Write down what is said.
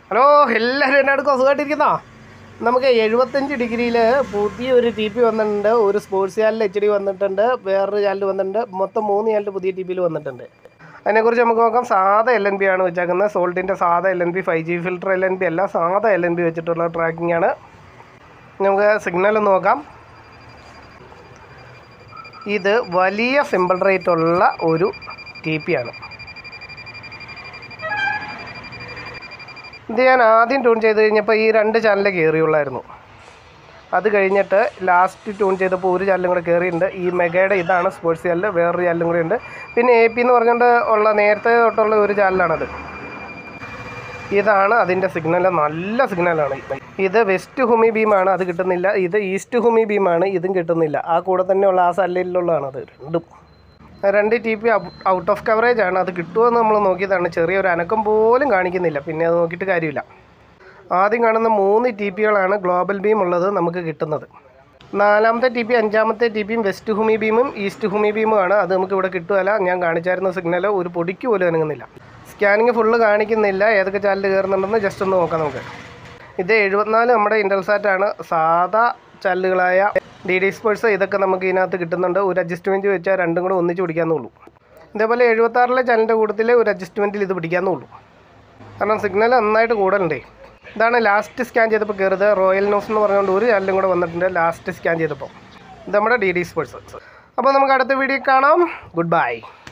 hello എല്ലാവരും എന്നെ അടുക്കും സുഖമായിട്ടിരിക്കുന്നോ നമുക്ക് എഴുപത്തഞ്ച് ഡിഗ്രിയിൽ പുതിയൊരു ടി പി വന്നിട്ടുണ്ട് ഒരു സ്പോർട്സ് ചാനൽ എച്ച് ഡി വന്നിട്ടുണ്ട് വേറൊരു ചാനൽ വന്നിട്ടുണ്ട് മൊത്തം മൂന്ന് ചാനൽ പുതിയ ടി പിയിൽ വന്നിട്ടുണ്ട് അതിനെക്കുറിച്ച് നമുക്ക് നോക്കാം സാധാ എൽ എൻ ബി ആണ് വെച്ചേക്കുന്നത് സോൾട്ടിൻ്റെ സാധാ L N B five G filter L N B അല്ല സാധാ എൽ എൻ ബി വെച്ചിട്ടുള്ള ട്രാക്കിംഗ് ആണ് നമുക്ക് സിഗ്നൽ നോക്കാം ഇത് വലിയ സിമ്പിൾ റേറ്റ് ഉള്ള ഒരു ടി പി ആണ് ഇത് ഞാൻ ആദ്യം ട്യൂൺ ചെയ്ത് കഴിഞ്ഞപ്പോൾ ഈ രണ്ട് ചാനലേ കയറിയുള്ളായിരുന്നു അത് കഴിഞ്ഞിട്ട് ലാസ്റ്റ് ട്യൂൺ ചെയ്തപ്പോൾ ഒരു ചാനലും കൂടെ കയറിയിട്ടുണ്ട് ഈ മെഗയുടെ ഇതാണ് സ്പോർട്സ് ചാനൽ വേറൊരു ചാനലും കൂടെ ഉണ്ട് പിന്നെ എ പി എന്ന് പറഞ്ഞുകൊണ്ട് ഉള്ള നേരത്തെ തൊട്ടുള്ള ഒരു ചാനലാണത് ഇതാണ് അതിൻ്റെ സിഗ്നൽ നല്ല സിഗ്നലാണ് ഇത് വെസ്റ്റ് ഹുമി ബീമാണ് അത് കിട്ടുന്നില്ല ഇത് ഈസ്റ്റ് ഹുമി ബീമാണ് ഇതും കിട്ടുന്നില്ല ആ കൂടെ തന്നെയുള്ള ആ സല്ലയിലുള്ളതാണ് അത് രണ്ടും രണ്ട് T P out of coverage ആണ് അത് കിട്ടുമെന്ന് നമ്മൾ നോക്കിയതാണ് ചെറിയൊരു അനക്കം പോലും കാണിക്കുന്നില്ല പിന്നെ അത് നോക്കിയിട്ട് കാര്യമില്ല ആദ്യം കാണുന്ന മൂന്ന് ടി പികളാണ് ഗ്ലോബൽ ബീം ഉള്ളത് നമുക്ക് കിട്ടുന്നത് നാലാമത്തെ ടി പി അഞ്ചാമത്തെ ടി പിയും വെസ്റ്റ് ഹുമി ബീമും ഈസ്റ്റ് ഹുമി ബീമും ആണ് അത് നമുക്ക് ഇവിടെ കിട്ടുകയില്ല ഞാൻ കാണിച്ചായിരുന്ന സിഗ്നൽ ഒരു പൊടിക്ക് പോലും അനങ്ങുന്നില്ല സ്കാനിങ് ഫുള്ള് കാണിക്കുന്നില്ല ഏതൊക്കെ ചാനൽ കയറുന്നുണ്ടെന്ന് ജസ്റ്റ് ഒന്ന് നോക്കാം നമുക്ക് ഇത് എഴുപത്തിനാല് നമ്മുടെ ഇൻ്റൽസാറ്റ് ആണ് സാധാ ചാനലുകളായ ഡി ഡി സ്പോർട്സ് ഇതൊക്കെ നമുക്ക് ഇതിനകത്ത് കിട്ടുന്നുണ്ട് ഒരു അഡ്ജസ്റ്റ്മെൻറ്റ് വെച്ചാൽ രണ്ടും കൂടെ ഒന്നിച്ച് പിടിക്കാന്നുള്ളൂ ഇതേപോലെ എഴുപത്താറിലെ ചാനലിൻ്റെ കൂട്ടത്തിൽ ഒരു അഡ്ജസ്റ്റ്മെൻറ്റിൽ ഇത് പിടിക്കാന്നുള്ളൂ കാരണം സിഗ്നൽ നന്നായിട്ട് കൂടുതലുണ്ടേ ഇതാണ് ലാസ്റ്റ് സ്കാൻ ചെയ്തപ്പോൾ കയറിയത് റോയൽ ന്യൂസ് എന്ന് പറഞ്ഞുകൊണ്ട് ഒരു ചാനലും കൂടെ വന്നിട്ടുണ്ട് ലാസ്റ്റ് സ്കാൻ ചെയ്തപ്പോൾ ഇത് നമ്മുടെ ഡി ഡി സ്പോർട്സ് അപ്പോൾ നമുക്ക് അടുത്ത വീഡിയോ കാണാം ഗുഡ് ബൈ